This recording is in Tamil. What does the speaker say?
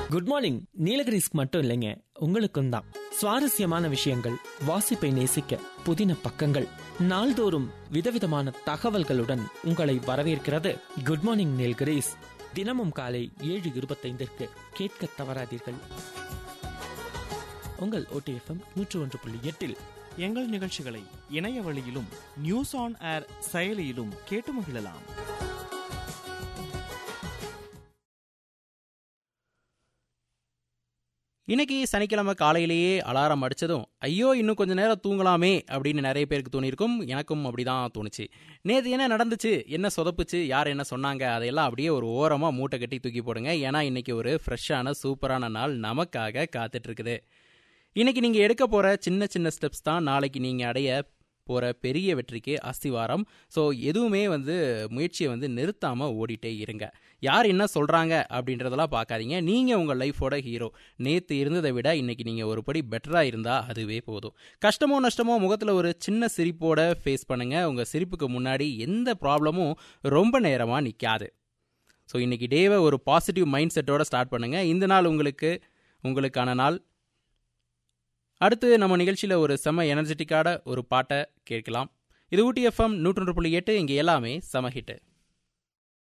குட் மார்னிங் நீலகிரிஸ்க்கு மட்டும் இல்லைங்க உங்களுக்கும் தான் சுவாரஸ்யமான விஷயங்கள் வாசிப்பை நேசிக்க புதின பக்கங்கள் நாள்தோறும் விதவிதமான தகவல்களுடன் உங்களை வரவேற்கிறது குட் மார்னிங் நீலகிரிஸ் தினமும் காலை ஏழு இருபத்தைந்திற்கு கேட்க தவறாதீர்கள் உங்கள் ஓடிஎஃப்எம் நூற்று ஒன்று புள்ளி எட்டில் எங்கள் நிகழ்ச்சிகளை இணைய வழியிலும் நியூஸ் ஆன் ஏர் செயலியிலும் கேட்டு மகிழலாம் இன்னைக்கு சனிக்கிழமை காலையிலேயே அலாரம் அடிச்சதும் ஐயோ இன்னும் கொஞ்ச நேரம் தூங்கலாமே அப்படின்னு நிறைய பேருக்கு தோணியிருக்கும் எனக்கும் அப்படிதான் தோணுச்சு நேற்று என்ன நடந்துச்சு என்ன சொதப்புச்சு யார் என்ன சொன்னாங்க அதையெல்லாம் அப்படியே ஒரு ஓரமாக மூட்டை கட்டி தூக்கி போடுங்க ஏன்னா இன்னைக்கு ஒரு ஃப்ரெஷ்ஷான சூப்பரான நாள் நமக்காக காத்துட்டு இருக்குது இன்னைக்கு நீங்கள் எடுக்க போகிற சின்ன சின்ன ஸ்டெப்ஸ் தான் நாளைக்கு நீங்கள் அடைய போகிற பெரிய வெற்றிக்கு அஸ்திவாரம் ஸோ எதுவுமே வந்து முயற்சியை வந்து நிறுத்தாமல் ஓடிட்டே இருங்க யார் என்ன சொல்கிறாங்க அப்படின்றதெல்லாம் பார்க்காதீங்க நீங்கள் உங்கள் லைஃபோட ஹீரோ நேற்று இருந்ததை விட இன்னைக்கு நீங்கள் ஒரு படி பெட்டராக இருந்தால் அதுவே போதும் கஷ்டமோ நஷ்டமோ முகத்தில் ஒரு சின்ன சிரிப்போட ஃபேஸ் பண்ணுங்கள் உங்கள் சிரிப்புக்கு முன்னாடி எந்த ப்ராப்ளமும் ரொம்ப நேரமாக நிற்காது ஸோ இன்னைக்கு டேவை ஒரு பாசிட்டிவ் மைண்ட் செட்டோட ஸ்டார்ட் பண்ணுங்கள் இந்த நாள் உங்களுக்கு உங்களுக்கான நாள் அடுத்து நம்ம நிகழ்ச்சியில் ஒரு செம எனர்ஜெட்டிக்கான ஒரு பாட்டை கேட்கலாம் இது ஊட்டி எஃப்எம் நூற்றொன்று புள்ளி எட்டு இங்கே எல்லாமே செம ஹிட்டு